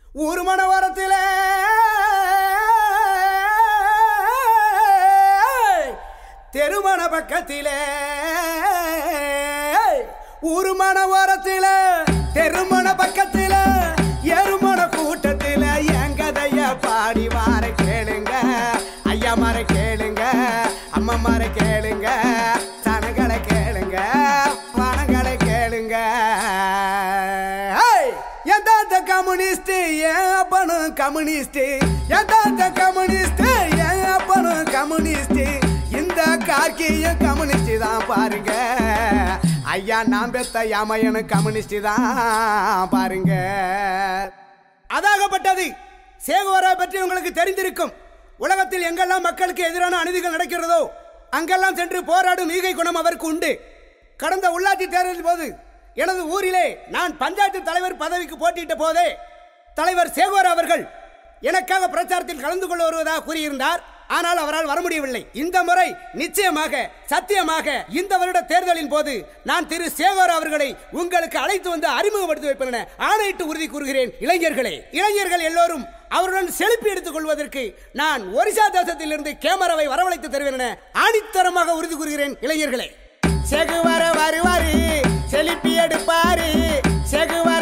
ஒரு மணவரத்தில் தெருமண பக்கத்திலே ஒரு மணவரத்தில் தெருமண பக்கத்தில் எருமண கூட்டத்தில் என் கதைய பாடி வார கேளுங்க ஐயா மாற கேளுங்க அம்மா மாற கேளுங்க சனங்களை கேளுங்க பணங்களை கேளுங்க ஏய்! என் தாத்த கம்யூனிஸ்ட் என் அப்பனும் கம்யூனிஸ்ட் என் தாத்த கம்யூனிஸ்ட் என் அப்பனும் கம்யூனிஸ்ட் இந்த கார்கியும் கம்யூனிஸ்ட் தான் பாருங்க ஐயா நான் பெத்த யாமையனு கம்யூனிஸ்ட் தான் பாருங்க அதாகப்பட்டது சேகுவரா பற்றி உங்களுக்கு தெரிந்திருக்கும் உலகத்தில் எங்கெல்லாம் மக்களுக்கு எதிரான அநீதிகள் நடக்கிறதோ அங்கெல்லாம் சென்று போராடும் ஈகை குணம் அவருக்கு உண்டு கடந்த உள்ளாட்சி தேர்தலின் போது எனது ஊரிலே நான் பஞ்சாயத்து தலைவர் பதவிக்கு போட்டியிட்ட போதே தலைவர் சேகோர் அவர்கள் எனக்காக பிரச்சாரத்தில் கலந்து கொள்ள வருவதாக கூறியிருந்தார் ஆனால் அவரால் வர முடியவில்லை இந்த முறை நிச்சயமாக சத்தியமாக இந்த வருட தேர்தலின் போது நான் திரு சேகோர் அவர்களை உங்களுக்கு அழைத்து வந்து அறிமுகப்படுத்தி வைப்பேன் என ஆணையிட்டு உறுதி கூறுகிறேன் இளைஞர்களே இளைஞர்கள் எல்லோரும் அவருடன் செலுப்பி எடுத்துக் கொள்வதற்கு நான் ஒரிசா தேசத்திலிருந்து கேமராவை வரவழைத்து தருவேன் என ஆணித்தரமாக உறுதி கூறுகிறேன் இளைஞர்களே செகுவர வருவாரு செலுப்பி எடுப்பாரு செகுவர